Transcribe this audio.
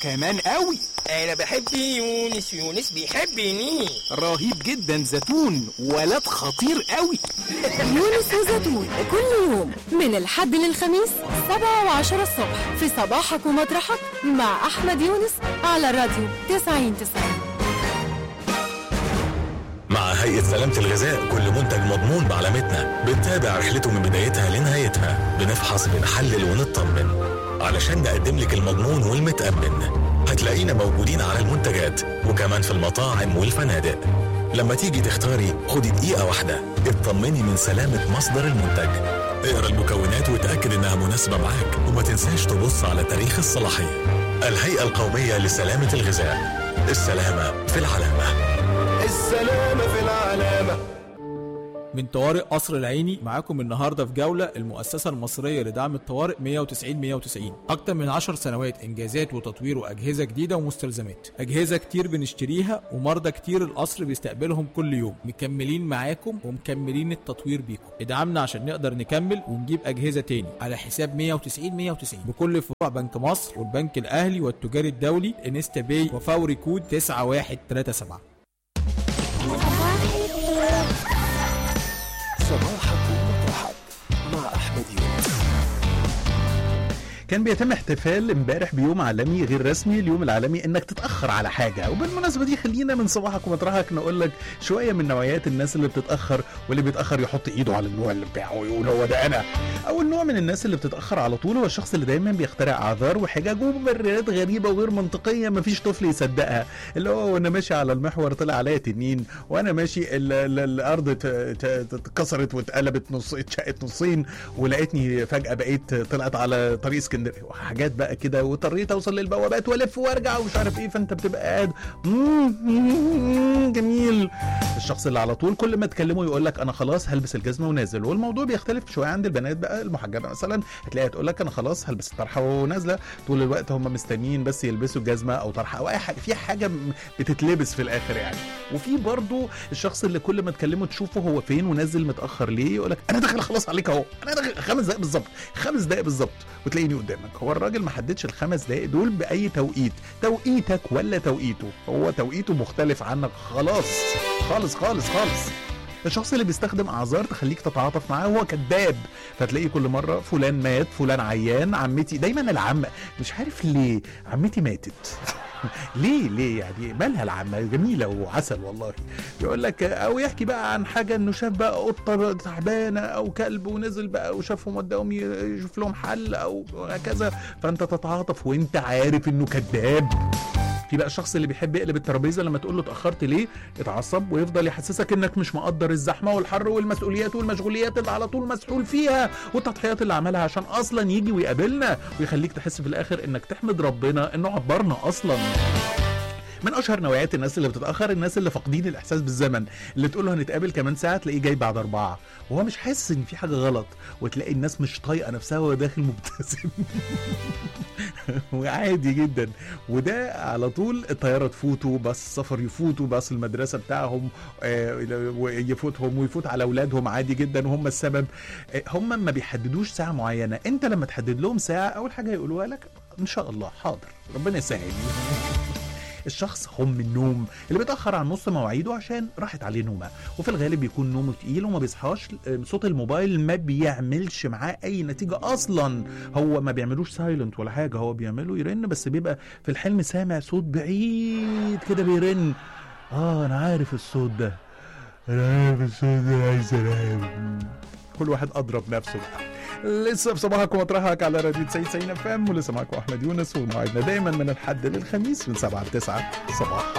كمان قوي انا بحب يونس يونس بيحبني رهيب جدا زيتون ولد خطير قوي يونس وزيتون كل يوم من الحد للخميس 7 و10 الصبح في صباحك ومطرحك مع أحمد يونس على الراديو 90 90 مع هيئة سلامة الغذاء كل منتج مضمون بعلامتنا بنتابع رحلته من بدايتها لنهايتها بنفحص بنحلل ونطمن علشان نقدم لك المضمون والمتأمن هتلاقينا موجودين على المنتجات وكمان في المطاعم والفنادق لما تيجي تختاري خدي دقيقة واحدة اطمني من سلامة مصدر المنتج اقرا المكونات وتأكد انها مناسبة معاك وما تنساش تبص على تاريخ الصلاحية الهيئة القومية لسلامة الغذاء السلامة في العلامة السلامة في العلامة من طوارئ قصر العيني معاكم النهارده في جوله المؤسسه المصريه لدعم الطوارئ 190 190 اكتر من 10 سنوات انجازات وتطوير واجهزه جديده ومستلزمات اجهزه كتير بنشتريها ومرضى كتير القصر بيستقبلهم كل يوم مكملين معاكم ومكملين التطوير بيكم ادعمنا عشان نقدر نكمل ونجيب اجهزه تاني على حساب 190 190 بكل فروع بنك مصر والبنك الاهلي والتجاري الدولي انستا باي وفوري كود 9137 صباحك ومطرحك مع أحمد يونس كان بيتم احتفال امبارح بيوم عالمي غير رسمي اليوم العالمي انك تتاخر على حاجه وبالمناسبه دي خلينا من صباحك ومطرحك نقول لك شويه من نوعيات الناس اللي بتتاخر واللي بيتاخر يحط ايده على النوع اللي بتاعه ويقول هو ده انا اول نوع من الناس اللي بتتاخر على طول هو الشخص اللي دايما بيخترع اعذار وحجج ومبررات غريبه وغير منطقيه مفيش طفل يصدقها اللي هو وانا ماشي على المحور طلع عليا تنين وانا ماشي ال ال الارض ت- ت- ت- اتكسرت واتقلبت نص اتشقت نصين ولقيتني فجاه بقيت طلعت على طريق اسكندريه وحاجات بقى كده واضطريت اوصل للبوابات والف وارجع ومش عارف ايه فانت بتبقى قاعد مم، جميل الشخص اللي على طول كل ما تكلمه يقول لك انا خلاص هلبس الجزمه ونازل والموضوع بيختلف شويه عند البنات بقى المحجبه مثلا هتلاقيها تقول لك انا خلاص هلبس الطرحه ونازله طول الوقت هم مستنيين بس يلبسوا الجزمه او طرحه او اي حاجه في حاجه م- بتتلبس في الاخر يعني وفي برضو الشخص اللي كل ما تكلمه تشوفه هو فين ونازل متاخر ليه يقول لك انا داخل خلاص عليك اهو انا داخل خمس دقايق بالظبط خمس دقايق بالظبط وتلاقيني قدامك هو الراجل ما حددش الخمس دقايق دول باي توقيت توقيتك ولا توقيته هو توقيته مختلف عنك خلاص خالص خالص خالص الشخص اللي بيستخدم اعذار تخليك تتعاطف معاه هو كذاب فتلاقيه كل مره فلان مات فلان عيان عمتي دايما العم مش عارف ليه عمتي ماتت ليه ليه يعني مالها العمه جميله وعسل والله يقول لك او يحكي بقى عن حاجه انه شاف بقى قطه تعبانه او كلب ونزل بقى وشافهم وداهم يشوف لهم حل او هكذا فانت تتعاطف وانت عارف انه كذاب في بقى الشخص اللي بيحب يقلب الترابيزه لما تقول له اتاخرت ليه يتعصب ويفضل يحسسك انك مش مقدر الزحمه والحر والمسؤوليات والمشغوليات اللي على طول مسؤول فيها والتضحيات اللي عملها عشان اصلا يجي ويقابلنا ويخليك تحس في الاخر انك تحمد ربنا انه عبرنا اصلا من اشهر نوعيات الناس اللي بتتاخر الناس اللي فاقدين الاحساس بالزمن اللي تقول له هنتقابل كمان ساعه تلاقيه جاي بعد اربعه وهو مش حاسس ان في حاجه غلط وتلاقي الناس مش طايقه نفسها وهو داخل مبتسم وعادي جدا وده على طول الطياره تفوته بس السفر يفوته بس المدرسه بتاعهم آه، يفوتهم ويفوت على اولادهم عادي جدا وهم السبب آه، هم ما بيحددوش ساعه معينه انت لما تحدد لهم ساعه اول حاجه يقولوها لك ان شاء الله حاضر ربنا يسهل الشخص هم النوم اللي بيتاخر عن نص مواعيده عشان راحت عليه نومه وفي الغالب بيكون نومه تقيل وما بيصحاش آه، صوت الموبايل ما بيعملش معاه اي نتيجه اصلا هو ما بيعملوش سايلنت ولا حاجه هو بيعمله يرن بس بيبقى في الحلم سامع صوت بعيد كده بيرن اه انا عارف الصوت ده انا عارف الصوت ده عايز انام كل واحد اضرب نفسه بقى لسه في صباحك ومطرحك على راديو 90 90 اف ام ولسه معاكم احمد يونس وموعدنا دايما من الحد للخميس من 7 ل 9 صباحا